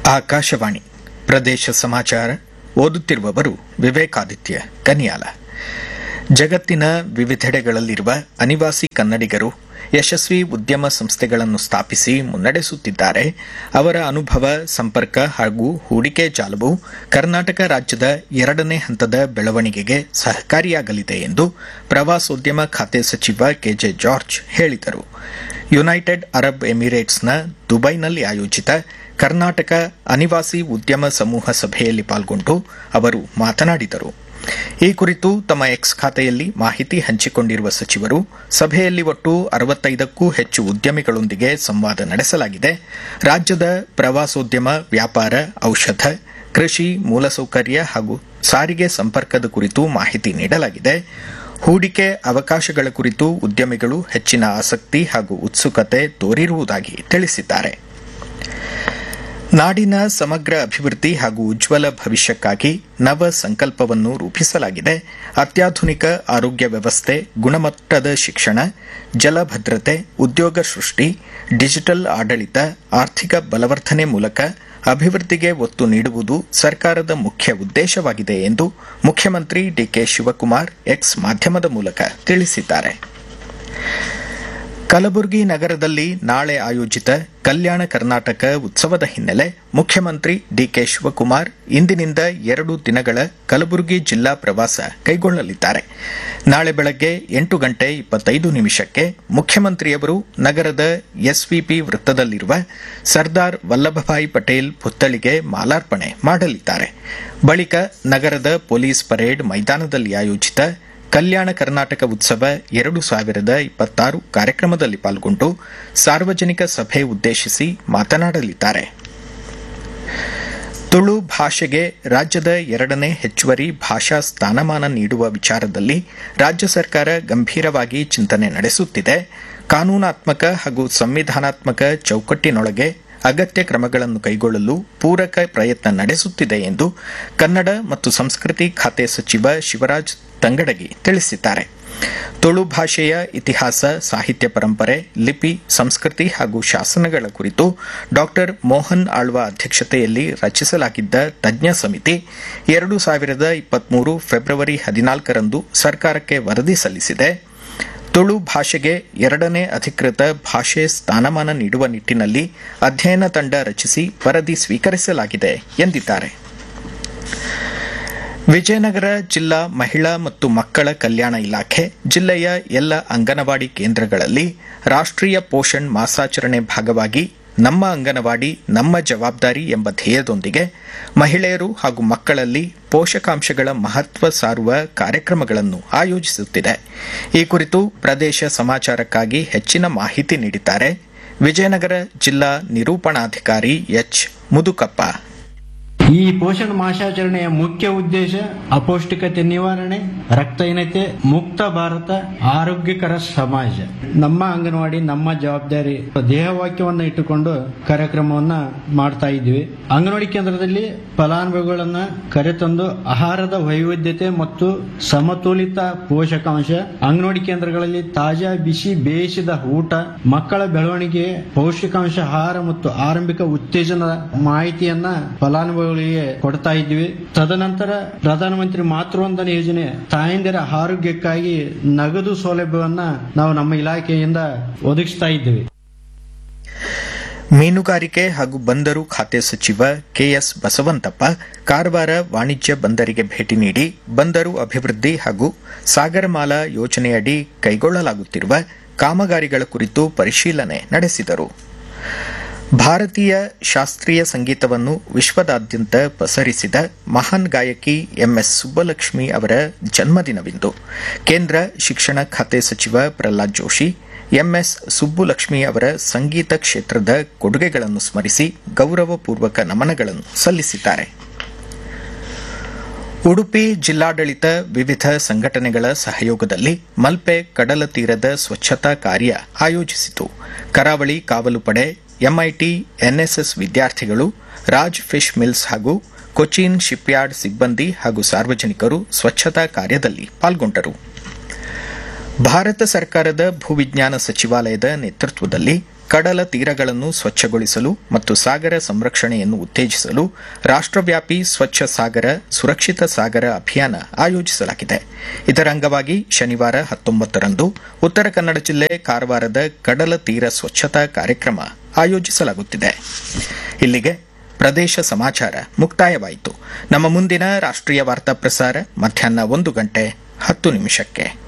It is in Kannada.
ಆಕಾಶವಾಣಿ ಪ್ರದೇಶ ಸಮಾಚಾರ ಓದುತ್ತಿರುವವರು ವಿವೇಕಾದಿತ್ಯ ಕನಿಯಾಲ ಜಗತ್ತಿನ ವಿವಿಧೆಡೆಗಳಲ್ಲಿರುವ ಅನಿವಾಸಿ ಕನ್ನಡಿಗರು ಯಶಸ್ವಿ ಉದ್ಯಮ ಸಂಸ್ಥೆಗಳನ್ನು ಸ್ಥಾಪಿಸಿ ಮುನ್ನಡೆಸುತ್ತಿದ್ದಾರೆ ಅವರ ಅನುಭವ ಸಂಪರ್ಕ ಹಾಗೂ ಹೂಡಿಕೆ ಜಾಲವು ಕರ್ನಾಟಕ ರಾಜ್ಯದ ಎರಡನೇ ಹಂತದ ಬೆಳವಣಿಗೆಗೆ ಸಹಕಾರಿಯಾಗಲಿದೆ ಎಂದು ಪ್ರವಾಸೋದ್ಯಮ ಖಾತೆ ಸಚಿವ ಕೆಜೆ ಜಾರ್ಜ್ ಹೇಳಿದರು ಯುನೈಟೆಡ್ ಅರಬ್ ಎಮಿರೇಟ್ಸ್ನ ದುಬೈನಲ್ಲಿ ಆಯೋಜಿತ ಕರ್ನಾಟಕ ಅನಿವಾಸಿ ಉದ್ಯಮ ಸಮೂಹ ಸಭೆಯಲ್ಲಿ ಪಾಲ್ಗೊಂಡು ಅವರು ಮಾತನಾಡಿದರು ಈ ಕುರಿತು ತಮ್ಮ ಎಕ್ಸ್ ಖಾತೆಯಲ್ಲಿ ಮಾಹಿತಿ ಹಂಚಿಕೊಂಡಿರುವ ಸಚಿವರು ಸಭೆಯಲ್ಲಿ ಒಟ್ಟು ಅರವತ್ತೈದಕ್ಕೂ ಹೆಚ್ಚು ಉದ್ಯಮಿಗಳೊಂದಿಗೆ ಸಂವಾದ ನಡೆಸಲಾಗಿದೆ ರಾಜ್ಯದ ಪ್ರವಾಸೋದ್ಯಮ ವ್ಯಾಪಾರ ಔಷಧ ಕೃಷಿ ಮೂಲಸೌಕರ್ಯ ಹಾಗೂ ಸಾರಿಗೆ ಸಂಪರ್ಕದ ಕುರಿತು ಮಾಹಿತಿ ನೀಡಲಾಗಿದೆ ಹೂಡಿಕೆ ಅವಕಾಶಗಳ ಕುರಿತು ಉದ್ಯಮಿಗಳು ಹೆಚ್ಚಿನ ಆಸಕ್ತಿ ಹಾಗೂ ಉತ್ಸುಕತೆ ತೋರಿರುವುದಾಗಿ ತಿಳಿಸಿದ್ದಾರೆ ನಾಡಿನ ಸಮಗ್ರ ಅಭಿವೃದ್ಧಿ ಹಾಗೂ ಉಜ್ವಲ ಭವಿಷ್ಯಕ್ಕಾಗಿ ನವ ಸಂಕಲ್ಪವನ್ನು ರೂಪಿಸಲಾಗಿದೆ ಅತ್ಯಾಧುನಿಕ ಆರೋಗ್ಯ ವ್ಯವಸ್ಥೆ ಗುಣಮಟ್ಟದ ಶಿಕ್ಷಣ ಜಲಭದ್ರತೆ ಉದ್ಯೋಗ ಸೃಷ್ಟಿ ಡಿಜಿಟಲ್ ಆಡಳಿತ ಆರ್ಥಿಕ ಬಲವರ್ಧನೆ ಮೂಲಕ ಅಭಿವೃದ್ಧಿಗೆ ಒತ್ತು ನೀಡುವುದು ಸರ್ಕಾರದ ಮುಖ್ಯ ಉದ್ದೇಶವಾಗಿದೆ ಎಂದು ಮುಖ್ಯಮಂತ್ರಿ ಡಿಕೆ ಶಿವಕುಮಾರ್ ಎಕ್ಸ್ ಮಾಧ್ಯಮದ ಮೂಲಕ ತಿಳಿಸಿದ್ದಾರೆ ಕಲಬುರಗಿ ನಗರದಲ್ಲಿ ನಾಳೆ ಆಯೋಜಿತ ಕಲ್ಯಾಣ ಕರ್ನಾಟಕ ಉತ್ಸವದ ಹಿನ್ನೆಲೆ ಮುಖ್ಯಮಂತ್ರಿ ಡಿಕೆ ಶಿವಕುಮಾರ್ ಇಂದಿನಿಂದ ಎರಡು ದಿನಗಳ ಕಲಬುರಗಿ ಜಿಲ್ಲಾ ಪ್ರವಾಸ ಕೈಗೊಳ್ಳಲಿದ್ದಾರೆ ನಾಳೆ ಬೆಳಗ್ಗೆ ಎಂಟು ಗಂಟೆ ಇಪ್ಪತ್ತೈದು ನಿಮಿಷಕ್ಕೆ ಮುಖ್ಯಮಂತ್ರಿಯವರು ನಗರದ ಎಸ್ವಿಪಿ ವೃತ್ತದಲ್ಲಿರುವ ಸರ್ದಾರ್ ವಲ್ಲಭಭಾಯಿ ಪಟೇಲ್ ಪುತ್ಥಳಿಗೆ ಮಾಲಾರ್ಪಣೆ ಮಾಡಲಿದ್ದಾರೆ ಬಳಿಕ ನಗರದ ಪೊಲೀಸ್ ಪರೇಡ್ ಮೈದಾನದಲ್ಲಿ ಆಯೋಜಿತ ಕಲ್ಯಾಣ ಕರ್ನಾಟಕ ಉತ್ಸವ ಎರಡು ಸಾವಿರದ ಇಪ್ಪತ್ತಾರು ಕಾರ್ಯಕ್ರಮದಲ್ಲಿ ಪಾಲ್ಗೊಂಡು ಸಾರ್ವಜನಿಕ ಸಭೆ ಉದ್ದೇಶಿಸಿ ಮಾತನಾಡಲಿದ್ದಾರೆ ತುಳು ಭಾಷೆಗೆ ರಾಜ್ಯದ ಎರಡನೇ ಹೆಚ್ಚುವರಿ ಭಾಷಾ ಸ್ಥಾನಮಾನ ನೀಡುವ ವಿಚಾರದಲ್ಲಿ ರಾಜ್ಯ ಸರ್ಕಾರ ಗಂಭೀರವಾಗಿ ಚಿಂತನೆ ನಡೆಸುತ್ತಿದೆ ಕಾನೂನಾತ್ಮಕ ಹಾಗೂ ಸಂವಿಧಾನಾತ್ಮಕ ಚೌಕಟ್ಟಿನೊಳಗೆ ಅಗತ್ಯ ಕ್ರಮಗಳನ್ನು ಕೈಗೊಳ್ಳಲು ಪೂರಕ ಪ್ರಯತ್ನ ನಡೆಸುತ್ತಿದೆ ಎಂದು ಕನ್ನಡ ಮತ್ತು ಸಂಸ್ಕೃತಿ ಖಾತೆ ಸಚಿವ ಶಿವರಾಜ್ ತಂಗಡಗಿ ತಿಳಿಸಿದ್ದಾರೆ ತುಳು ಭಾಷೆಯ ಇತಿಹಾಸ ಸಾಹಿತ್ಯ ಪರಂಪರೆ ಲಿಪಿ ಸಂಸ್ಕೃತಿ ಹಾಗೂ ಶಾಸನಗಳ ಕುರಿತು ಡಾ ಮೋಹನ್ ಆಳ್ವ ಅಧ್ಯಕ್ಷತೆಯಲ್ಲಿ ರಚಿಸಲಾಗಿದ್ದ ತಜ್ಞ ಸಮಿತಿ ಎರಡು ಸಾವಿರದ ಇಪ್ಪತ್ಮೂರು ಫೆಬ್ರವರಿ ಹದಿನಾಲ್ಕರಂದು ಸರ್ಕಾರಕ್ಕೆ ವರದಿ ಸಲ್ಲಿಸಿದೆ ತುಳು ಭಾಷೆಗೆ ಎರಡನೇ ಅಧಿಕೃತ ಭಾಷೆ ಸ್ಥಾನಮಾನ ನೀಡುವ ನಿಟ್ಟಿನಲ್ಲಿ ಅಧ್ಯಯನ ತಂಡ ರಚಿಸಿ ವರದಿ ಸ್ವೀಕರಿಸಲಾಗಿದೆ ಎಂದಿದ್ದಾರೆ ವಿಜಯನಗರ ಜಿಲ್ಲಾ ಮಹಿಳಾ ಮತ್ತು ಮಕ್ಕಳ ಕಲ್ಯಾಣ ಇಲಾಖೆ ಜಿಲ್ಲೆಯ ಎಲ್ಲ ಅಂಗನವಾಡಿ ಕೇಂದ್ರಗಳಲ್ಲಿ ರಾಷ್ಟ್ರೀಯ ಪೋಷಣ್ ಮಾಸಾಚರಣೆ ಭಾಗವಾಗಿ ನಮ್ಮ ಅಂಗನವಾಡಿ ನಮ್ಮ ಜವಾಬ್ದಾರಿ ಎಂಬ ಧ್ಯೇಯದೊಂದಿಗೆ ಮಹಿಳೆಯರು ಹಾಗೂ ಮಕ್ಕಳಲ್ಲಿ ಪೋಷಕಾಂಶಗಳ ಮಹತ್ವ ಸಾರುವ ಕಾರ್ಯಕ್ರಮಗಳನ್ನು ಆಯೋಜಿಸುತ್ತಿದೆ ಈ ಕುರಿತು ಪ್ರದೇಶ ಸಮಾಚಾರಕ್ಕಾಗಿ ಹೆಚ್ಚಿನ ಮಾಹಿತಿ ನೀಡಿದ್ದಾರೆ ವಿಜಯನಗರ ಜಿಲ್ಲಾ ನಿರೂಪಣಾಧಿಕಾರಿ ಎಚ್ ಮುದುಕಪ್ಪ ಈ ಪೋಷಣ ಮಾಸಾಚರಣೆಯ ಮುಖ್ಯ ಉದ್ದೇಶ ಅಪೌಷ್ಟಿಕತೆ ನಿವಾರಣೆ ರಕ್ತಹೀನತೆ ಮುಕ್ತ ಭಾರತ ಆರೋಗ್ಯಕರ ಸಮಾಜ ನಮ್ಮ ಅಂಗನವಾಡಿ ನಮ್ಮ ಜವಾಬ್ದಾರಿ ದೇಹವಾಕ್ಯವನ್ನ ಇಟ್ಟುಕೊಂಡು ಕಾರ್ಯಕ್ರಮವನ್ನ ಮಾಡ್ತಾ ಇದ್ವಿ ಅಂಗನವಾಡಿ ಕೇಂದ್ರದಲ್ಲಿ ಫಲಾನುಭವಿಗಳನ್ನ ಕರೆತಂದು ಆಹಾರದ ವೈವಿಧ್ಯತೆ ಮತ್ತು ಸಮತೋಲಿತ ಪೋಷಕಾಂಶ ಅಂಗನವಾಡಿ ಕೇಂದ್ರಗಳಲ್ಲಿ ತಾಜಾ ಬಿಸಿ ಬೇಯಿಸಿದ ಊಟ ಮಕ್ಕಳ ಬೆಳವಣಿಗೆ ಪೌಷ್ಟಿಕಾಂಶ ಆಹಾರ ಮತ್ತು ಆರಂಭಿಕ ಉತ್ತೇಜನದ ಮಾಹಿತಿಯನ್ನ ಫಲಾನುಭವಿಗಳಿಗೆ ಕೊಡ್ತಾ ಇದ್ವಿ ತದನಂತರ ಪ್ರಧಾನಮಂತ್ರಿ ಮಾತೃವಂದನ ಯೋಜನೆ ತಾಯಂದಿರ ಆರೋಗ್ಯಕ್ಕಾಗಿ ನಗದು ಸೌಲಭ್ಯವನ್ನ ನಾವು ನಮ್ಮ ಇಲಾಖೆಯಿಂದ ಒದಗಿಸ್ತಾ ಇದ್ದೀವಿ ಮೀನುಗಾರಿಕೆ ಹಾಗೂ ಬಂದರು ಖಾತೆ ಸಚಿವ ಕೆಎಸ್ ಬಸವಂತಪ್ಪ ಕಾರವಾರ ವಾಣಿಜ್ಯ ಬಂದರಿಗೆ ಭೇಟಿ ನೀಡಿ ಬಂದರು ಅಭಿವೃದ್ಧಿ ಹಾಗೂ ಸಾಗರಮಾಲಾ ಯೋಜನೆಯಡಿ ಕೈಗೊಳ್ಳಲಾಗುತ್ತಿರುವ ಕಾಮಗಾರಿಗಳ ಕುರಿತು ಪರಿಶೀಲನೆ ನಡೆಸಿದರು ಭಾರತೀಯ ಶಾಸ್ತ್ರೀಯ ಸಂಗೀತವನ್ನು ವಿಶ್ವದಾದ್ಯಂತ ಪಸರಿಸಿದ ಮಹಾನ್ ಗಾಯಕಿ ಎಂಎಸ್ ಸುಬ್ಬಲಕ್ಷ್ಮಿ ಅವರ ಜನ್ಮದಿನವಿಂದು ಕೇಂದ್ರ ಶಿಕ್ಷಣ ಖಾತೆ ಸಚಿವ ಪ್ರಹ್ಲಾದ್ ಜೋಶಿ ಎಂಎಸ್ ಸುಬ್ಬುಲಕ್ಷ್ಮಿ ಅವರ ಸಂಗೀತ ಕ್ಷೇತ್ರದ ಕೊಡುಗೆಗಳನ್ನು ಸ್ಮರಿಸಿ ಗೌರವಪೂರ್ವಕ ನಮನಗಳನ್ನು ಸಲ್ಲಿಸಿದ್ದಾರೆ ಉಡುಪಿ ಜಿಲ್ಲಾಡಳಿತ ವಿವಿಧ ಸಂಘಟನೆಗಳ ಸಹಯೋಗದಲ್ಲಿ ಮಲ್ಪೆ ಕಡಲ ತೀರದ ಸ್ವಚ್ಛತಾ ಕಾರ್ಯ ಆಯೋಜಿಸಿತು ಕರಾವಳಿ ಕಾವಲು ಪಡೆ ಎಂಐಟಿ ಎನ್ಎಸ್ಎಸ್ ವಿದ್ಯಾರ್ಥಿಗಳು ರಾಜ್ ಫಿಶ್ ಮಿಲ್ಸ್ ಹಾಗೂ ಕೊಚ್ಚಿನ್ ಶಿಪ್ಯಾರ್ಡ್ ಸಿಬ್ಬಂದಿ ಹಾಗೂ ಸಾರ್ವಜನಿಕರು ಸ್ವಚ್ಛತಾ ಕಾರ್ಯದಲ್ಲಿ ಪಾಲ್ಗೊಂಡರು ಭಾರತ ಸರ್ಕಾರದ ಭೂವಿಜ್ಞಾನ ಸಚಿವಾಲಯದ ನೇತೃತ್ವದಲ್ಲಿ ಕಡಲ ತೀರಗಳನ್ನು ಸ್ವಚ್ಛಗೊಳಿಸಲು ಮತ್ತು ಸಾಗರ ಸಂರಕ್ಷಣೆಯನ್ನು ಉತ್ತೇಜಿಸಲು ರಾಷ್ಟ್ರವ್ಯಾಪಿ ಸ್ವಚ್ಛ ಸಾಗರ ಸುರಕ್ಷಿತ ಸಾಗರ ಅಭಿಯಾನ ಆಯೋಜಿಸಲಾಗಿದೆ ಇದರ ಅಂಗವಾಗಿ ಶನಿವಾರ ಹತ್ತೊಂಬತ್ತರಂದು ಉತ್ತರ ಕನ್ನಡ ಜಿಲ್ಲೆ ಕಾರವಾರದ ಕಡಲ ತೀರ ಸ್ವಚ್ಛತಾ ಕಾರ್ಯಕ್ರಮ ಆಯೋಜಿಸಲಾಗುತ್ತಿದೆ ಇಲ್ಲಿಗೆ ಪ್ರದೇಶ ಸಮಾಚಾರ ಮುಕ್ತಾಯವಾಯಿತು ನಮ್ಮ ಮುಂದಿನ ರಾಷ್ಟ್ರೀಯ ವಾರ್ತಾ ಪ್ರಸಾರ ಮಧ್ಯಾಹ್ನ ಒಂದು ಗಂಟೆ ಹತ್ತು ನಿಮಿಷಕ್ಕೆ